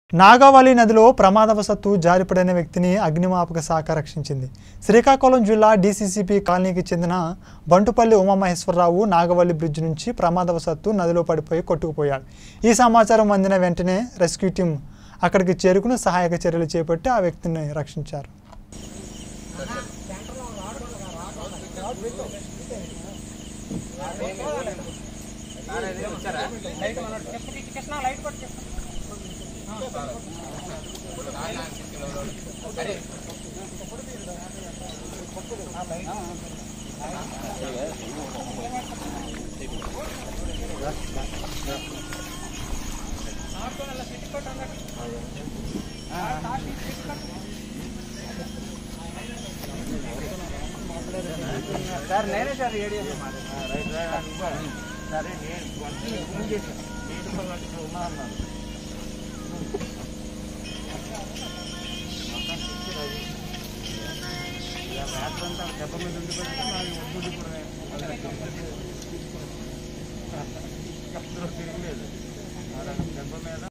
నాగావళి నదిలో ప్రమాదవశత్తు జారిపడిన వ్యక్తిని అగ్నిమాపక శాఖ రక్షించింది శ్రీకాకుళం జిల్లా డీసీసీపీ కాలనీకి చెందిన బంటుపల్లి ఉమామహేశ్వరరావు నాగవల్లి బ్రిడ్జ్ నుంచి ప్రమాదవశత్తు నదిలో పడిపోయి కొట్టుకుపోయాడు ఈ సమాచారం అందిన వెంటనే రెస్క్యూ టీం అక్కడికి చేరుకుని సహాయక చర్యలు చేపట్టి ఆ వ్యక్తిని రక్షించారు సార్ నేనే సార్ ఏడియా సరే నేను ఫోన్ చేశాను నేను ఉన్నా అన్నాను రాత్రి అంతా దెబ్బ మీద ఉండిపోతే నాకు ఒడ్డు కూడా తిరగలేదు దెబ్బ మీద